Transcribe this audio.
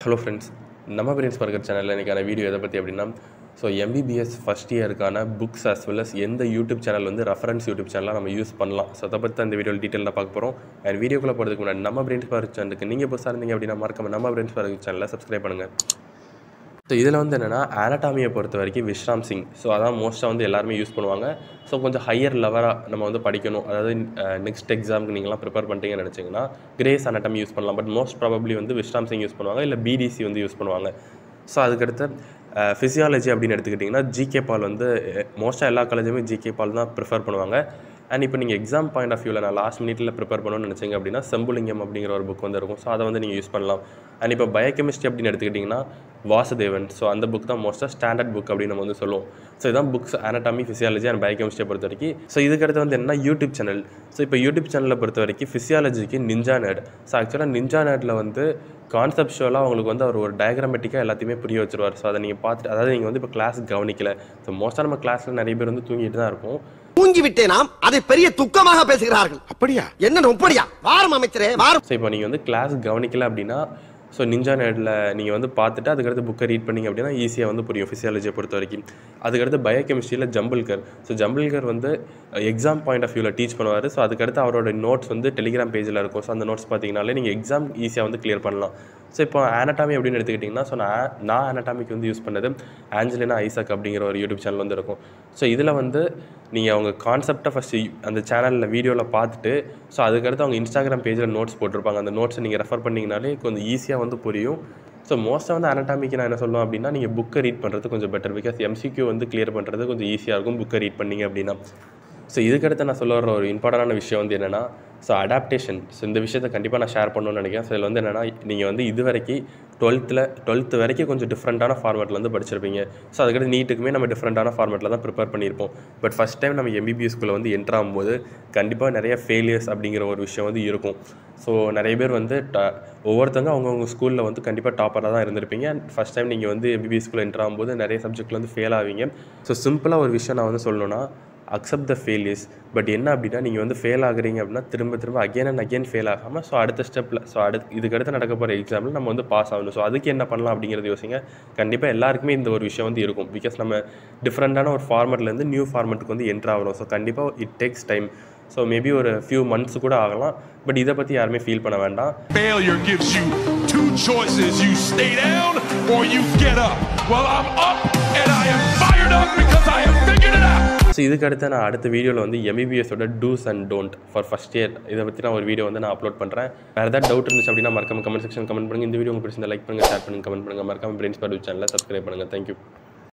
Hello friends நம்ம Prince Burger சேனலில் இன்றைக்கான வீடியோ எதை பற்றி அப்படின்னா ஸோ எம்பிபிஎஸ் ஃபஸ்ட் இயருக்கான புக்ஸ் as well as எந்த யூடியூப் சேனல் வந்து ரெஃபரன்ஸ் யூடியூப் சேனலாக நம்ம யூஸ் பண்ணலாம் ஸோ அதை பற்றி தான் இந்த வீடியோவில் டீட்டெயிலாக பார்க்க போகிறோம் அண்ட் வீடியோக்குள்ளே போகிறதுக்கு முன்னாடி நம்ம பிரின்ஸ் பர்கர் சேனலுக்கு நீங்கள் புதுசாக இருந்தீங்க அப்படின்னா மறக்காம நம்ம பிரின்ஸ் பர்கர் சேனலை சப்ஸ்கிரைப் பண்ணுங்கள் ஸோ இதில் வந்து என்னென்னா ஆனட்டாமியை பொறுத்த வரைக்கும் விஷ்ராம் சிங் ஸோ அதான் மோஸ்ட்டாக வந்து எல்லாருமே யூஸ் பண்ணுவாங்க ஸோ கொஞ்சம் ஹையர் லெவலாக நம்ம வந்து படிக்கணும் அதாவது நெக்ஸ்ட் எக்ஸாமுக்கு நீங்களாம் ப்ரிப்பேர் பண்ணிட்டீங்கன்னு நினச்சிங்கன்னா கிரேஸ் அனட்டமி யூஸ் பண்ணலாம் பட் மோஸ்ட் ப்ராபப்ளி வந்து விஷ்ராம் சிங் யூஸ் பண்ணுவாங்க இல்லை பிடிசி வந்து யூஸ் பண்ணுவாங்க ஸோ அதுக்கடுத்து ஃபிசியாலஜி அப்படின்னு எடுத்துக்கிட்டிங்கன்னா ஜிகே பால் வந்து மோஸ்ட்டாக எல்லா காலேஜுமே ஜிகே பால் தான் ப்ரிஃபர் பண்ணுவாங்க அண்ட் இப்போ நீங்கள் எக்ஸாம் பாயிண்ட் ஆஃப் வியூவில் நான் லாஸ்ட் மினிட்ல ப்ரிப்பேர் பண்ணணும்னு நினச்சிங்க அப்படின்னா செம்புலிங்கம் அப்படிங்கிற ஒரு புக் வந்து இருக்கும் ஸோ அதை வந்து நீங்கள் யூஸ் பண்ணலாம் அண்ட் இப்போ பயோகெமிஸ்ட்ரி அப்படின்னு எடுத்துக்கிட்டிங்கன்னா வாசுதேவன் ஸோ அந்த புக் தான் மோஸ்ட்டாக ஸ்டாண்டர்ட் புக் அப்படின்னு நம்ம வந்து சொல்லுவோம் ஸோ இதான் புக்ஸ் anatomy ஃபிசியாலஜி அண்ட் பயோகெமிஸ்ட்ரியை பொறுத்த வரைக்கும் ஸோ இதுக்கடுத்து வந்து என்ன யூடியூப் சேனல் ஸோ இப்போ யூடியூப் சேனலை பொறுத்த வரைக்கும் ஃபிசியாலஜிக்கு நிஞ்சா நேட் ஸோ ஆக்சுவலாக நிஞ்சா நேட்டில் வந்து கான்செப்ஷுவலாக அவங்களுக்கு வந்து அவர் ஒரு டயக்ராமெட்டிக்காக எல்லாத்தையுமே புரிய வச்சிருவார் ஸோ அதை நீங்கள் பார்த்துட்டு அதாவது நீங்கள் வந்து இப்போ கிளாஸ் கவனிக்கல ஸோ மோஸ்ட்டாக நம்ம கிளாஸில் நிறைய பேர் வந்து தூங்கிட்டு தான் இருப்போம் தூங்கி விட்டேனாம் அதை பெரிய துக்கமாக பேசுகிறார்கள் அப்படியா என்ன நொப்படியா வாரும் அமைச்சரே வாரும் ஸோ இப்போ நீங்கள் வந்து கிளாஸ் கவனிக்கல அப்படின்னா ஸோ நிஞ்சா நேட்டில் நீங்கள் வந்து பார்த்துட்டு அதுக்கடுத்து புக்கை ரீட் பண்ணீங்க அப்படின்னா ஈஸியாக வந்து புரியும் ஃபிசியாலஜியை பொறுத்த வரைக்கும் அதுக்கடுத்து பயோகெமிஸ்ட்ரியில் ஜம்பிள்கர் ஸோ ஜம்பிள்கர் வந்து எக்ஸாம் பாயிண்ட் ஆஃப் வியூவில் டீச் பண்ணுவார் ஸோ அதுக்கடுத்து அவரோட நோட்ஸ் வந்து டெலிகிராம் பேஜில் இருக்கும் ஸோ அந்த நோட்ஸ் பார்த்தீங்கனாலே நீங்கள் எக்ஸாம் ஈஸியாக வந்து கிளியர் பண்ணலாம் ஸோ இப்போ ஆனட்டாமி அப்படின்னு எடுத்துக்கிட்டிங்கன்னா ஸோ நான் நான் ஆனட்டாமிக்கு வந்து யூஸ் பண்ணது ஆஞ்சலினா ஐசக் அப்படிங்கிற ஒரு யூடியூப் சேனல் வந்து இருக்கும் ஸோ இதில் வந்து நீங்கள் அவங்க கான்செப்டை ஃபஸ்ட்டு அந்த சேனலில் வீடியோவில் பார்த்துட்டு ஸோ அதுக்கடுத்து அவங்க இன்ஸ்டாகிராம் பேஜில் நோட்ஸ் போட்டிருப்பாங்க அந்த நோட்ஸை நீங்கள் ரெஃபர் பண்ணிங்கனாலே கொஞ்சம் ஈஸியாக வந்து புரியும் ஸோ மோஸ்ட்டாக வந்து அனட்டாமிக்கு நான் என்ன சொல்லுவேன் அப்படின்னா நீங்கள் புக்கை ரீட் பண்ணுறது கொஞ்சம் பெட்டர் பிகாஸ் எம்சிக்யூ வந்து கிளியர் பண்ணுறது கொஞ்சம் ஈஸியாக இருக்கும் புக்கை ரீட் பண்ணீங்க அப்படின்னா ஸோ இதுக்கடுத்து நான் சொல்ல வர ஒரு இம்பார்ட்டண்டான விஷயம் வந்து என்னென்னா ஸோ அடாப்டேஷன் ஸோ இந்த விஷயத்தை கண்டிப்பாக நான் ஷேர் பண்ணணும்னு நினைக்கிறேன் ஸோ இதில் வந்து என்னென்னா நீங்கள் வந்து இது வரைக்கும் டுவெல்த்தில் டுவெல்த்து வரைக்கும் கொஞ்சம் டிஃப்ரெண்ட்டான ஃபார்மேட்டில் வந்து படிச்சிருப்பீங்க ஸோ அதுக்கடுத்து நீட்டுக்குமே நம்ம டிஃப்ரெண்ட்டான ஃபார்மேட்டில் தான் ப்ரிப்பேர் பண்ணியிருப்போம் பட் ஃபஸ்ட் டைம் நம்ம எம்பிபிஎஸ்குள்ளே வந்து என்ட்ரு ஆகும்போது கண்டிப்பாக நிறைய ஃபெயிலியர்ஸ் அப்படிங்கிற ஒரு விஷயம் வந்து இருக்கும் ஸோ நிறைய பேர் வந்து ட ஒவ்வொருத்தவங்க அவங்கவுங்க ஸ்கூலில் வந்து கண்டிப்பாக டாப்பராக தான் இருந்திருப்பீங்க அண்ட் ஃபஸ்ட் டைம் நீங்கள் வந்து எம்பிபிஎஸ்குள்ளே என்ட்ரு ஆகும்போது நிறைய சப்ஜெக்ட்டில் வந்து ஃபெயில் ஆவீங்க ஸோ சிம்பிளாக ஒரு விஷயம் நான் வந்து சொல்லணும்னா அக்செப்ட் த ஃபெயிலியர்ஸ் பட் என்ன அப்படின்னா நீங்கள் வந்து ஃபெயில் ஆகுறீங்க அப்படின்னா திரும்ப திரும்ப அகைன் அண்ட் அகைன் ஃபெயில் ஆகாமல் ஸோ அடுத்த ஸ்டெப்பில் ஸோ அடுத்து இதுக்கடுத்து நடக்க போகிற எக்ஸாமில் நம்ம வந்து பாஸ் ஆகணும் ஸோ அதுக்கு என்ன பண்ணலாம் அப்படிங்கிறது யோசிங்க கண்டிப்பாக எல்லாருக்குமே இந்த ஒரு விஷயம் வந்து இருக்கும் பிகாஸ் நம்ம டிஃப்ரெண்ட்டான ஒரு ஃபார்மெட்லேருந்து நியூ ஃபார்மெட்டுக்கு வந்து என்ட்ரு ஆகிறோம் ஸோ கண்டிப்பாக it takes time so maybe ஒரு ஃபியூ மந்த்ஸ் கூட ஆகலாம் பட் இதை பற்றி யாருமே ஃபீல் பண்ண வேண்டாம் Failure gives you two choices. You stay down or you get up. Well, I'm up and I am fired up because I have figured it out. So இதுக்கு அடுத்து நான் அடுத்த வீடியோவில் வந்து எம்பிபிஎஸோட dos and don't for first year இதை பற்றி நான் ஒரு வீடியோ வந்து நான் அப்லோட் பண்ணுறேன் வேறு ஏதாவது டவுட் இருந்துச்சு அப்படின்னா மறக்காம கமெண்ட் செக்ஷன் கமெண்ட் பண்ணுங்கள் இந்த வீடியோ உங்களுக்கு பிடிச்சிருந்தா லைக் பண்ணுங்கள் ஷேர் பண்ணுங்கள் கமெண்ட் பண்ணுங்கள் மறக்காம பிரெயின்ஸ் பர் சேனலில் சப்ஸ்கிரைப் பண்ணுங்கள் தேங்க்யூ